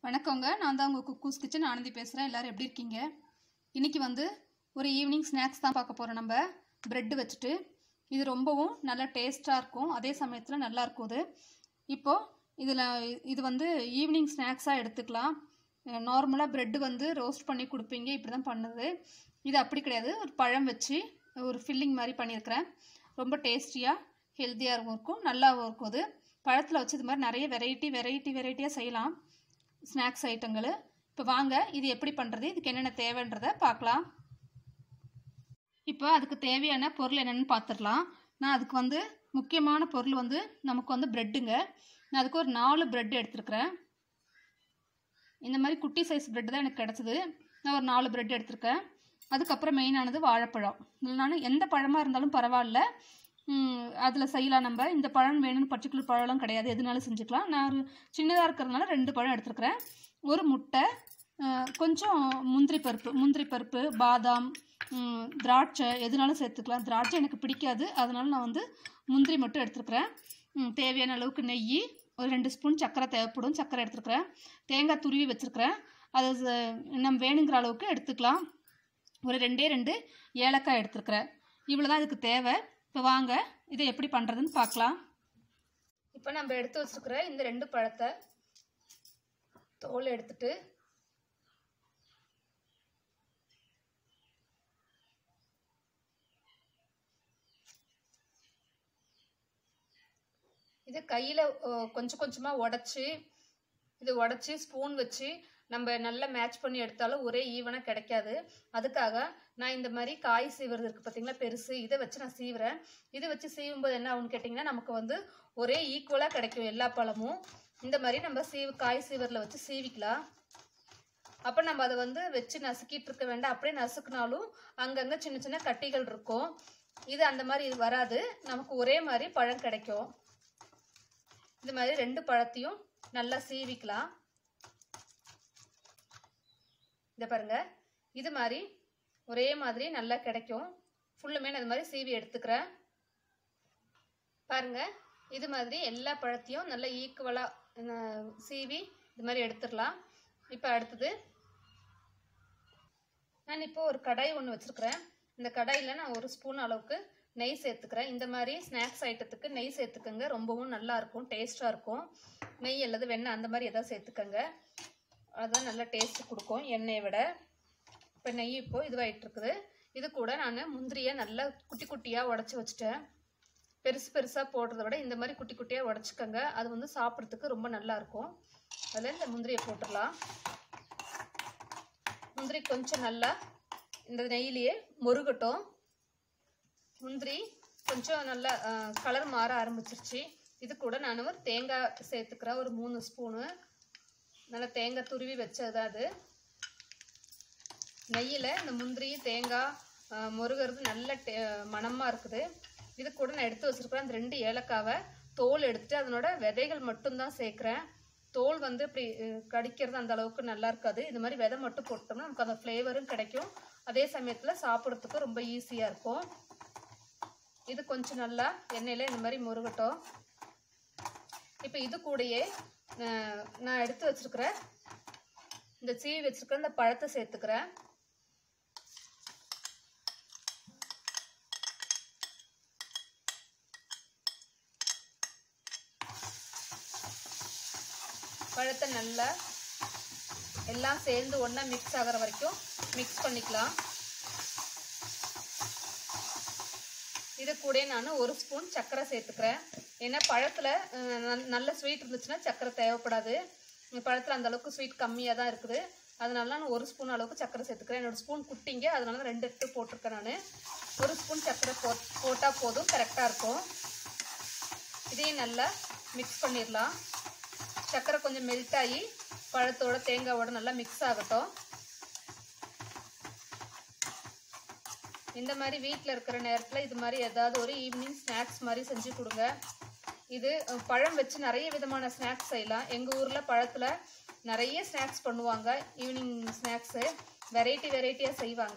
வணக்கங்க நான் தான் உங்கள் குக்கூஸ் கிச்சன் ஆனந்தி பேசுகிறேன் எல்லோரும் எப்படி இருக்கீங்க இன்றைக்கி வந்து ஒரு ஈவினிங் ஸ்நாக்ஸ் தான் பார்க்க போகிறோம் நம்ம ப்ரெட்டு வச்சுட்டு இது ரொம்பவும் நல்லா டேஸ்ட்டாக இருக்கும் அதே சமயத்தில் நல்லா இருக்கும் இது இப்போது இதில் இது வந்து ஈவினிங் ஸ்நாக்ஸாக எடுத்துக்கலாம் நார்மலாக ப்ரெட்டு வந்து ரோஸ்ட் பண்ணி கொடுப்பீங்க இப்படி தான் பண்ணுது இது அப்படி கிடையாது ஒரு பழம் வச்சு ஒரு ஃபில்லிங் மாதிரி பண்ணியிருக்கிறேன் ரொம்ப டேஸ்டியாக ஹெல்த்தியாக இருக்கும் நல்லாவும் இருக்கும் அது பழத்தில் வச்சு இது மாதிரி நிறைய வெரைட்டி வெரைட்டி வெரைட்டியாக செய்யலாம் ஸ்நாக்ஸ் ஐட்டங்கள் இப்போ வாங்க இது எப்படி பண்ணுறது இதுக்கு என்னென்ன தேவைன்றதை பார்க்கலாம் இப்போ அதுக்கு தேவையான பொருள் என்னென்னு பார்த்துடலாம் நான் அதுக்கு வந்து முக்கியமான பொருள் வந்து நமக்கு வந்து ப்ரெட்டுங்க நான் அதுக்கு ஒரு நாலு ப்ரெட் எடுத்துருக்கிறேன் இந்த மாதிரி குட்டி சைஸ் ப்ரெட் தான் எனக்கு கிடச்சிது நான் ஒரு நாலு ப்ரெட் எடுத்திருக்கேன் அதுக்கப்புறம் மெயினானது வாழைப்பழம் இல்லைனாலும் எந்த பழமாக இருந்தாலும் பரவாயில்ல அதில் செய்யலாம் நம்ம இந்த பழம் வேணும்னு பர்டிகுலர் பழம்லாம் கிடையாது எதுனாலும் செஞ்சுக்கலாம் நான் ஒரு சின்னதாக இருக்கிறதுனால ரெண்டு பழம் எடுத்துருக்கிறேன் ஒரு முட்டை கொஞ்சம் முந்திரி பருப்பு முந்திரி பருப்பு பாதாம் திராட்சை எதுனாலும் சேர்த்துக்கலாம் திராட்சை எனக்கு பிடிக்காது அதனால நான் வந்து முந்திரி மட்டும் எடுத்துருக்கிறேன் தேவையான அளவுக்கு நெய் ஒரு ரெண்டு ஸ்பூன் சர்க்கரை தேவைப்படும் சர்க்கரை எடுத்துருக்கிறேன் தேங்காய் துருவி வச்சுருக்கிறேன் அது நம்ம வேணுங்கிற அளவுக்கு எடுத்துக்கலாம் ஒரு ரெண்டே ரெண்டு ஏலக்காய் எடுத்துருக்கிறேன் இவ்வளோ தான் இதுக்கு தேவை இப்போ வாங்க இதை எப்படி பண்ணுறதுன்னு பார்க்கலாம் இப்போ நம்ம எடுத்து வச்சுருக்கிற இந்த ரெண்டு பழத்தை தோல் எடுத்துட்டு இது கையில் கொஞ்சம் கொஞ்சமாக உடச்சி இது உடச்சி ஸ்பூன் வச்சு நம்ம நல்லா மேட்ச் பண்ணி எடுத்தாலும் ஒரே ஈவனாக கிடைக்காது அதுக்காக நான் இந்த மாதிரி காய் சீவுறது இருக்குது பார்த்தீங்களா பெருசு இதை வச்சு நான் சீவுறேன் இதை வச்சு சீவும்போது என்ன ஆகுன்னு கேட்டிங்கன்னா நமக்கு வந்து ஒரே ஈக்குவலாக கிடைக்கும் எல்லா பழமும் இந்த மாதிரி நம்ம சீவு காய் சீவரில் வச்சு சீவிக்கலாம் அப்போ நம்ம அதை வந்து வச்சு நசுக்கிட்டு இருக்க வேண்டாம் அப்படியே நசுக்குனாலும் அங்கங்கே சின்ன சின்ன கட்டிகள் இருக்கும் இது அந்த மாதிரி இது வராது நமக்கு ஒரே மாதிரி பழம் கிடைக்கும் இந்த மாதிரி ரெண்டு பழத்தையும் நல்லா சீவிக்கலாம் இதை பாருங்க இது மாதிரி ஒரே மாதிரி நல்லா கிடைக்கும் ஃபுல்லுமே நான் இது மாதிரி சீவி எடுத்துக்கிறேன் பாருங்க இது மாதிரி எல்லா பழத்தையும் நல்லா ஈக்குவலாக சீவி இது மாதிரி எடுத்துடலாம் இப்போ அடுத்தது நான் இப்போ ஒரு கடாய் ஒன்று வச்சுருக்கிறேன் இந்த கடாயில் நான் ஒரு ஸ்பூன் அளவுக்கு நெய் சேர்த்துக்கிறேன் இந்த மாதிரி ஸ்நாக்ஸ் ஐட்டத்துக்கு நெய் சேர்த்துக்கோங்க ரொம்பவும் நல்லா இருக்கும் டேஸ்ட்டாக இருக்கும் நெய் அல்லது வெண்ணெய் அந்த மாதிரி எதாவது சேர்த்துக்கோங்க அதுதான் நல்லா டேஸ்ட்டு கொடுக்கும் எண்ணெயை விட இப்போ நெய் இப்போது இதுவாகிட்டு இருக்குது இது கூட நான் முந்திரியை நல்லா குட்டி குட்டியாக உடச்சி வச்சுட்டேன் பெருசு பெருசாக போடுறத விட இந்த மாதிரி குட்டி குட்டியாக உடச்சிக்கோங்க அது வந்து சாப்பிட்றதுக்கு ரொம்ப நல்லாயிருக்கும் அதில் இந்த முந்திரியை போட்டுடலாம் முந்திரி கொஞ்சம் நல்லா இந்த நெய்யிலேயே முருகட்டும் முந்திரி கொஞ்சம் நல்லா கலர் மாற ஆரம்பிச்சிருச்சு இது கூட நான் ஒரு தேங்காய் சேர்த்துக்கிறேன் ஒரு மூணு ஸ்பூனு நல்லா தேங்காய் துருவி வச்சது அது நெய்யில் இந்த முந்திரி தேங்காய் முருகிறது நல்ல டே மணமாக இருக்குது இது கூட நான் எடுத்து வச்சுருக்கிறேன் அந்த ரெண்டு ஏலக்காவை தோல் எடுத்துட்டு அதனோட விதைகள் மட்டும்தான் சேர்க்குறேன் தோல் வந்து இப்படி கடிக்கிறது அந்த அளவுக்கு நல்லா இருக்காது இது மாதிரி விதை மட்டும் போட்டோம்னா நமக்கு அந்த ஃப்ளேவரும் கிடைக்கும் அதே சமயத்தில் சாப்பிட்றதுக்கு ரொம்ப ஈஸியாக இருக்கும் இது கொஞ்சம் நல்லா எண்ணெயில் இந்த மாதிரி முருகட்டும் இப்போ இது கூடயே நான் எடுத்து வச்சுருக்கிற இந்த சீவி வச்சுருக்கிற இந்த பழத்தை சேர்த்துக்கிறேன் பழத்தை நல்லா எல்லாம் சேர்ந்து ஒன்றா மிக்ஸ் ஆகிற வரைக்கும் மிக்ஸ் பண்ணிக்கலாம் இது கூட நான் ஒரு ஸ்பூன் சர்க்கரை சேர்த்துக்கிறேன் ஏன்னா பழத்தில் நல்ல ஸ்வீட் இருந்துச்சுன்னா சர்க்கரை தேவைப்படாது பழத்தில் அந்த அளவுக்கு ஸ்வீட் கம்மியாக தான் இருக்குது அதனால நான் ஒரு ஸ்பூன் அளவுக்கு சர்க்கரை சேர்த்துக்கிறேன் என்னோடய ஸ்பூன் குட்டிங்க அதனால தான் ரெண்டு எடுத்து போட்டிருக்கேன் நான் ஒரு ஸ்பூன் சர்க்கரை போ போட்டால் போதும் கரெக்டாக இருக்கும் இதையும் நல்லா மிக்ஸ் பண்ணிடலாம் சர்க்கரை கொஞ்சம் மெல்ட் ஆகி பழத்தோட தேங்காவோட நல்லா மிக்ஸ் ஆகட்டும் இந்த மாதிரி வீட்டில் இருக்கிற நேரத்தில் இது மாதிரி ஏதாவது ஒரு ஈவினிங் ஸ்நாக்ஸ் மாதிரி செஞ்சு கொடுங்க இது பழம் வச்சு நிறைய விதமான ஸ்நாக்ஸ் செய்யலாம் எங்கள் ஊரில் பழத்தில் நிறைய ஸ்நாக்ஸ் பண்ணுவாங்க ஈவினிங் ஸ்நாக்ஸு வெரைட்டி வெரைட்டியாக செய்வாங்க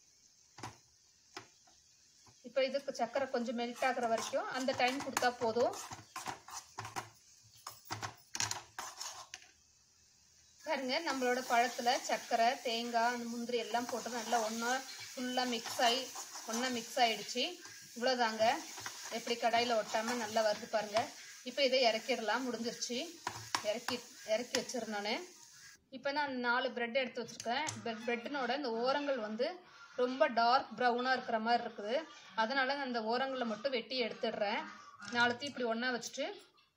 இப்போ இதுக்கு சர்க்கரை கொஞ்சம் மெல்ட் ஆகிற வரைக்கும் அந்த டைம் கொடுத்தா போதும் பாருங்க நம்மளோட பழத்தில் சர்க்கரை தேங்காய் அந்த முந்திரி எல்லாம் போட்டு நல்லா ஒன்றா ஃபுல்லாக மிக்ஸ் ஆகி ஒன்றா மிக்ஸ் ஆகிடுச்சு இவ்வளோதாங்க எப்படி கடாயில் ஒட்டாமல் நல்லா வருது பாருங்க இப்போ இதை இறக்கிடலாம் முடிஞ்சிருச்சு இறக்கி இறக்கி வச்சிருந்தேன் நான் இப்போ நான் நாலு பிரெட் எடுத்து வச்சுருக்கேன் பிரெட்டினோட இந்த ஓரங்கள் வந்து ரொம்ப டார்க் ப்ரௌனாக இருக்கிற மாதிரி இருக்குது அதனால் நான் இந்த ஓரங்களை மட்டும் வெட்டி எடுத்துடுறேன் நாலுத்தையும் இப்படி ஒன்றா வச்சுட்டு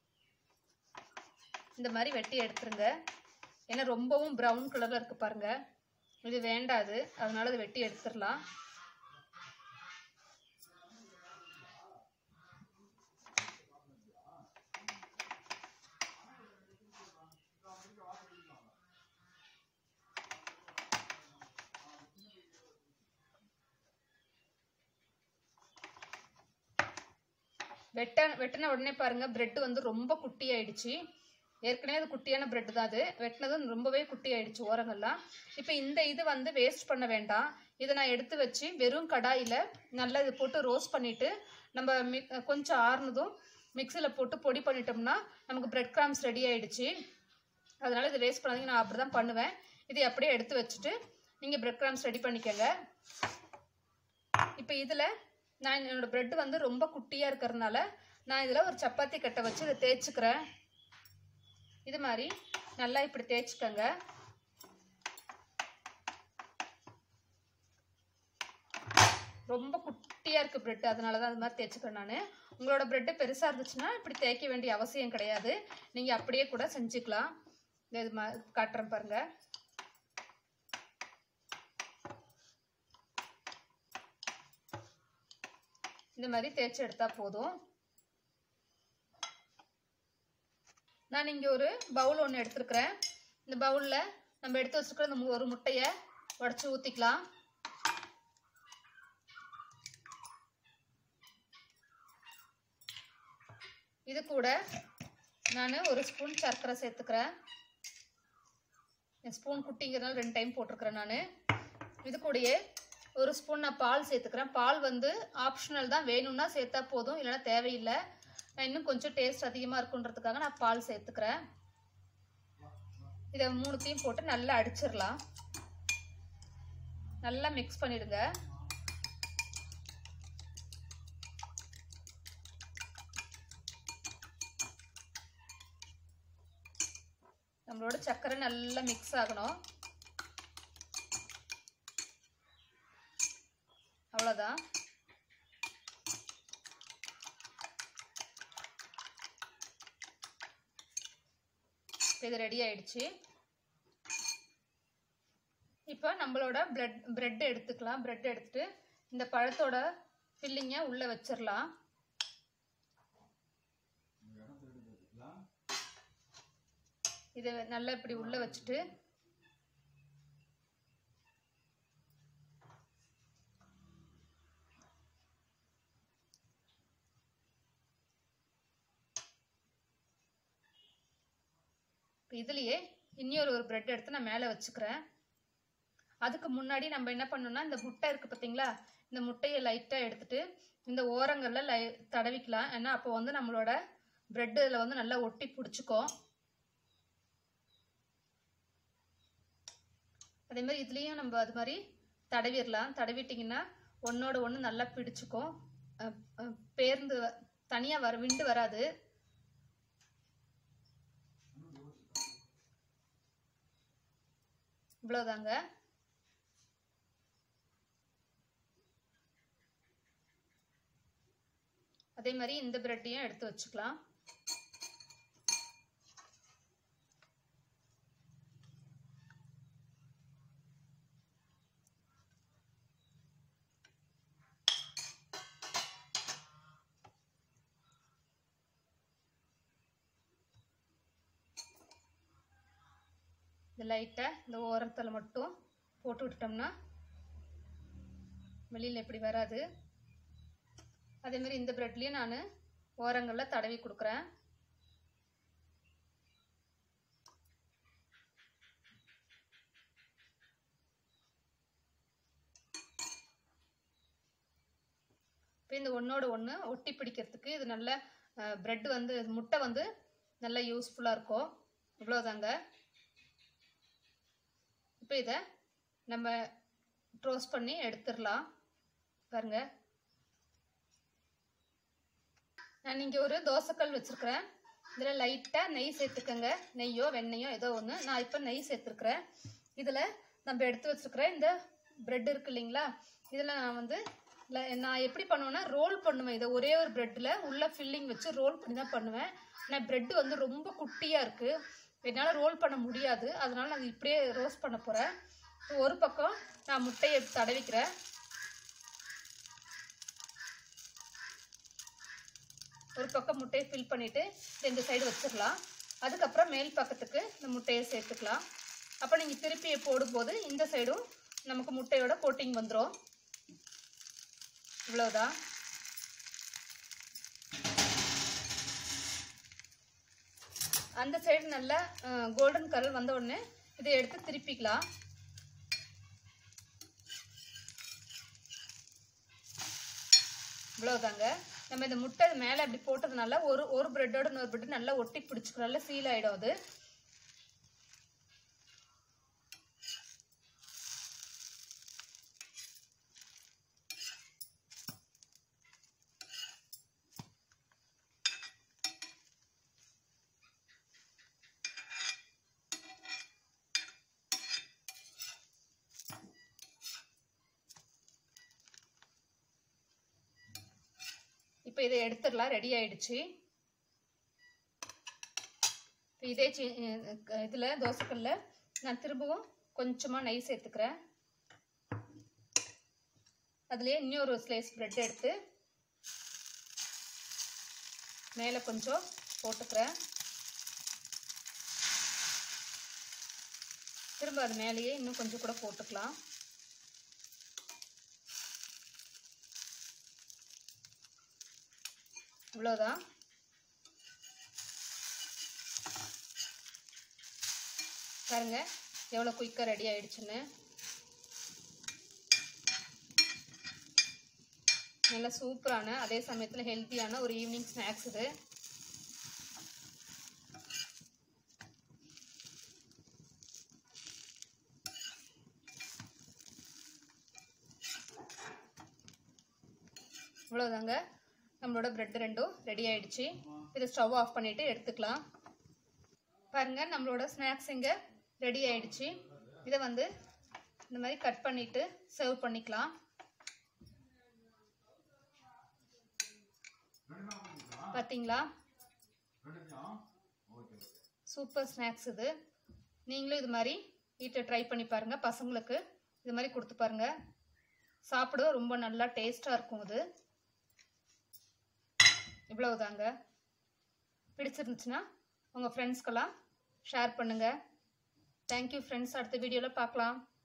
இந்த மாதிரி வெட்டி எடுத்துருங்க ஏன்னா ரொம்பவும் ப்ரௌன் கலரில் இருக்குது பாருங்க இது வேண்டாது அதனால இதை வெட்டி எடுத்துடலாம் வெட்ட வெட்டின உடனே பாருங்க பிரெட் வந்து ரொம்ப குட்டி ஆயிடுச்சு ஏற்கனவே அது குட்டியான பிரெட் தான் அது வெட்டினது ரொம்பவே குட்டி ஆயிடுச்சு ஓரங்கள்லாம் இப்போ இந்த இது வந்து வேஸ்ட் பண்ண வேண்டாம் இதை நான் எடுத்து வச்சு வெறும் கடாயில் நல்லா இது போட்டு ரோஸ்ட் பண்ணிட்டு நம்ம மி கொஞ்சம் ஆறுனதும் மிக்சியில் போட்டு பொடி பண்ணிட்டோம்னா நமக்கு பிரெட் கிராம்ஸ் ரெடி ஆயிடுச்சு அதனால இதை வேஸ்ட் பண்ணாதீங்க நான் அப்படி தான் பண்ணுவேன் இதை அப்படியே எடுத்து வச்சுட்டு நீங்கள் பிரெட் கிராம்ஸ் ரெடி பண்ணிக்கோங்க இப்போ இதில் நான் என்னோடய ப்ரெட் வந்து ரொம்ப குட்டியாக இருக்கிறதுனால நான் இதில் ஒரு சப்பாத்தி கட்டை வச்சு இதை தேய்ச்சிக்கிறேன் இது மாதிரி நல்லா இப்படி தேய்ச்சிக்கோங்க ரொம்ப குட்டியாக இருக்குது ப்ரெட் அதனால தான் அது மாதிரி தேய்ச்சிக்கிறேன் நான் உங்களோட ப்ரெட்டு பெருசாக இருந்துச்சுன்னா இப்படி தேய்க்க வேண்டிய அவசியம் கிடையாது நீங்கள் அப்படியே கூட செஞ்சுக்கலாம் இது மா காட்டுறேன் பாருங்கள் இந்த மாதிரி தேய்ச்சி எடுத்தால் போதும் நான் இங்கே ஒரு பவுல் ஒன்று எடுத்துருக்கிறேன் இந்த பவுலில் நம்ம எடுத்து வச்சுருக்கிற இந்த ஒரு முட்டையை உடச்சி ஊற்றிக்கலாம் இது கூட நான் ஒரு ஸ்பூன் சர்க்கரை சேர்த்துக்கிறேன் ஸ்பூன் குட்டிங்கிறதுனால ரெண்டு டைம் போட்டிருக்கிறேன் நான் இது கூடயே ஒரு ஸ்பூன் நான் பால் சேர்த்துக்கிறேன் பால் வந்து ஆப்ஷனல் தான் வேணும்னா சேர்த்தா போதும் இல்லைன்னா தேவையில்லை நான் இன்னும் கொஞ்சம் டேஸ்ட் அதிகமாக இருக்குன்றதுக்காக நான் பால் சேர்த்துக்கிறேன் இதை மூணுத்தையும் போட்டு நல்லா அடிச்சிடலாம் நல்லா மிக்ஸ் பண்ணிடுங்க நம்மளோட சர்க்கரை நல்லா மிக்ஸ் ஆகணும் அவ்வளோதான் இது ரெடி ஆயிடுச்சு இப்போ நம்மளோட பிரெட் பிரெட் எடுத்துக்கலாம் பிரெட் எடுத்துட்டு இந்த பழத்தோட ஃபில்லிங்கை உள்ளே வச்சிடலாம் இதை நல்லா இப்படி உள்ளே வச்சுட்டு இப்போ இதுலேயே இன்னொரு ஒரு ப்ரெட் எடுத்து நான் மேலே வச்சுக்கிறேன் அதுக்கு முன்னாடி நம்ம என்ன பண்ணணும்னா இந்த முட்டை இருக்குது பார்த்தீங்களா இந்த முட்டையை லைட்டாக எடுத்துட்டு இந்த ஓரங்களில் லை தடவிக்கலாம் ஏன்னா அப்போ வந்து நம்மளோட ப்ரெட் இதில் வந்து நல்லா ஒட்டி பிடிச்சிக்கும் அதே மாதிரி இதுலேயும் நம்ம அது மாதிரி தடவிடலாம் தடவிட்டிங்கன்னா ஒன்றோட ஒன்று நல்லா பிடிச்சிக்கும் அஹ் அஹ் பேர்ந்து தனியாக வர விண்டு வராது இவ்வளோதாங்க அதே மாதிரி இந்த பிரெட்டையும் எடுத்து வச்சுக்கலாம் இந்த லைட்டை இந்த ஓரத்தில் மட்டும் போட்டு விட்டுட்டோம்னா வெளியில் எப்படி வராது அதே மாதிரி இந்த ப்ரெட்லேயும் நான் ஓரங்களில் தடவி கொடுக்குறேன் இப்போ இந்த ஒன்றோட ஒன்று ஒட்டி பிடிக்கிறதுக்கு இது நல்ல ப்ரெட் வந்து முட்டை வந்து நல்லா யூஸ்ஃபுல்லாக இருக்கும் இவ்வளோதாங்க இப்போ இதை நம்ம ரோஸ்ட் பண்ணி எடுத்துடலாம் பாருங்க நான் இங்கே ஒரு தோசைக்கல் வச்சுருக்கிறேன் இதில் லைட்டாக நெய் சேர்த்துக்கங்க நெய்யோ வெண்ணெயோ ஏதோ ஒன்று நான் இப்போ நெய் சேர்த்துருக்குறேன் இதில் நம்ம எடுத்து வச்சுருக்கிற இந்த பிரெட் இருக்கு இல்லைங்களா இதில் நான் வந்து ல- நான் எப்படி பண்ணுவேன்னா ரோல் பண்ணுவேன் இதை ஒரே ஒரு ப்ரெட்டில் உள்ள ஃபில்லிங் வச்சு ரோல் பண்ணி தான் பண்ணுவேன் ஆனால் பிரெட் வந்து ரொம்ப குட்டியாக இருக்குது என்னால் ரோல் பண்ண முடியாது அதனால நான் இப்படியே ரோஸ்ட் பண்ண போகிறேன் ஒரு பக்கம் நான் முட்டையை தடவிக்கிறேன் ஒரு பக்கம் முட்டையை ஃபில் பண்ணிவிட்டு இந்த சைடு வச்சிடலாம் அதுக்கப்புறம் மேல் பக்கத்துக்கு இந்த முட்டையை சேர்த்துக்கலாம் அப்போ நீங்கள் திருப்பியை போடும்போது இந்த சைடும் நமக்கு முட்டையோட கோட்டிங் வந்துடும் இவ்வளோதான் அந்த சைடு நல்லா கோல்டன் கலர் வந்த உடனே இதை எடுத்து திருப்பிக்கலாம் இவ்வளோதாங்க நம்ம இந்த முட்டை மேலே அப்படி போட்டதுனால ஒரு ஒரு பிரெட்டோட இன்னொரு பிரெட் நல்லா ஒட்டி பிடிச்சிக்கும் நல்லா சீல் ஆகிடும் அது இப்போ இதை எடுத்துடலாம் ரெடி ஆயிடுச்சு இப்போ இதே சி- அஹ் இதில் தோசைக்கல்ல நான் திரும்பவும் கொஞ்சமாக நெய் சேர்த்துக்கிறேன் அதுலேயே இன்னொரு ஸ்லைஸ் பிரெட் எடுத்து மேலே கொஞ்சம் போட்டுக்கிறேன் திரும்ப அது மேலேயே இன்னும் கொஞ்சம் கூட போட்டுக்கலாம் இவ்வளோதான் பாருங்க எவ்வளோ குயிக்காக ரெடி ஆயிடுச்சுன்னு நல்ல சூப்பரான அதே சமயத்தில் ஹெல்த்தியான ஒரு ஈவினிங் ஸ்நாக்ஸ் இது இவ்வளோதாங்க நம்மளோட பிரெட் ரெண்டும் ரெடி ஆயிடுச்சு இதை ஸ்டவ் ஆஃப் பண்ணிட்டு எடுத்துக்கலாம் பாருங்க நம்மளோட ஸ்நாக்ஸ் இங்கே ரெடி ஆயிடுச்சு இதை வந்து இந்த மாதிரி கட் பண்ணிட்டு சர்வ் பண்ணிக்கலாம் பார்த்தீங்களா சூப்பர் ஸ்நாக்ஸ் இது நீங்களும் இது மாதிரி வீட்டில் ட்ரை பண்ணி பாருங்க பசங்களுக்கு இது மாதிரி கொடுத்து பாருங்க சாப்பிட ரொம்ப நல்லா டேஸ்டாக இருக்கும் இது இவ்வளவுதாங்க பிடிச்சிருந்துச்சுன்னா உங்கள் ஃப்ரெண்ட்ஸ்க்கெல்லாம் ஷேர் பண்ணுங்கள் தேங்க்யூ ஃப்ரெண்ட்ஸ் அடுத்த வீடியோவில் பார்க்கலாம்